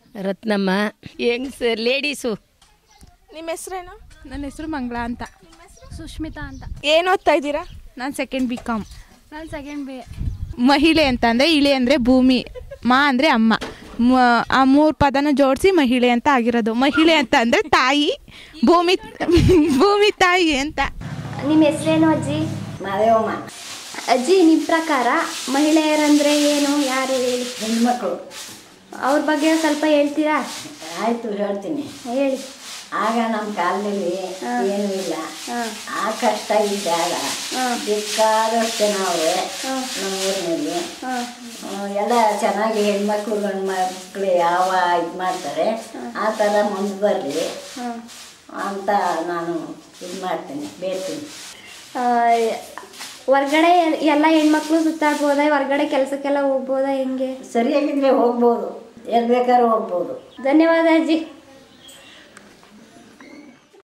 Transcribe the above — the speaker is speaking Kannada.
ರತ್ನಮ್ಮ ಯಂಗ್ಸ್ ಲೇಡೀಸು ನಿಮ್ಮ ಹೆಸರೇನು ನನ್ನ ಹೆಸರು ಮಂಗಳ ಅಂತ ಸುಷ್ಮಿತಾ ಅಂತ ಏನು ಓದ್ತಾ ಇದ್ದೀರಾ ನಾನು ಸೆಕೆಂಡ್ ಬಿ ಕಾಮ್ ನಾನು ಸೆಕೆಂಡ್ ಬಿ ಮಹಿಳೆ ಅಂತ ಅಂದರೆ ಇಳೆ ಅಂದರೆ ಭೂಮಿ ಮಾ ಅಂದರೆ ಅಮ್ಮ ಮ- ಆ ಮೂರು ಪದನ ಜೋಡಿಸಿ ಮಹಿಳೆ ಅಂತ ಆಗಿರೋದು ಮಹಿಳೆ ಅಂತ ಅಂದರೆ ತಾಯಿ ಭೂಮಿ ಭೂಮಿ ತಾಯಿ ಅಂತ ನಿಮ್ಮ ಹೆಸರೇನು ಅಜ್ಜಿ ಮಾದೇವಮ್ಮ ಅಜ್ಜಿ ನಿಮ್ಮ ಪ್ರಕಾರ ಮಹಿಳೆಯರಂದ್ರೆ ಏನು ಯಾರು ಹೇಳಿ ಹೆಣ್ಮಕ್ಳು ಅವ್ರ ಬಗ್ಗೆ ಸ್ವಲ್ಪ ಹೇಳ್ತೀರಾ ಆಯಿತು ಹೇಳ್ತೀನಿ ಹೇಳಿ ಆಗ ನಮ್ಮ ಕಾಲದಲ್ಲಿ ಏನೂ ಇಲ್ಲ ಆ ಕಷ್ಟ ಇದ್ದಾಗ ಬೇಕಾದಷ್ಟು ನಾವು ನಮ್ಮ ಊರಿನಲ್ಲಿ ಎಲ್ಲ ಚೆನ್ನಾಗಿ ಹೆಣ್ಮಕ್ಳು ಗಂಡು ಮಕ್ಕಳು ಯಾವ ಇದು ಮಾಡ್ತಾರೆ ಆ ಥರ ಮುಂದೆ ಬರಲಿ ಅಂತ ನಾನು ಇದು ಮಾಡ್ತೀನಿ ಬೇಡ್ತೀನಿ ಆ, ಹೊರ್ಗಡೆ ಎಲ್ಲ ಹೆಣ್ಮಕ್ಳು ಸುತ್ತಾಡ್ಬೋದಾ ಹೊರ್ಗಡೆ ಕೆಲಸಕ್ಕೆಲ್ಲ ಹೋಗ್ಬೋದಾ ಹೆಂಗೆ ಸರಿಯಾಗಿದ್ರೆ ಹೋಗ್ಬೋದು ಎಲ್ಲಿ ಬೇಕಾದ್ರೂ ಹೋಗ್ಬೋದು ಧನ್ಯವಾದ ಅಜ್ಜಿ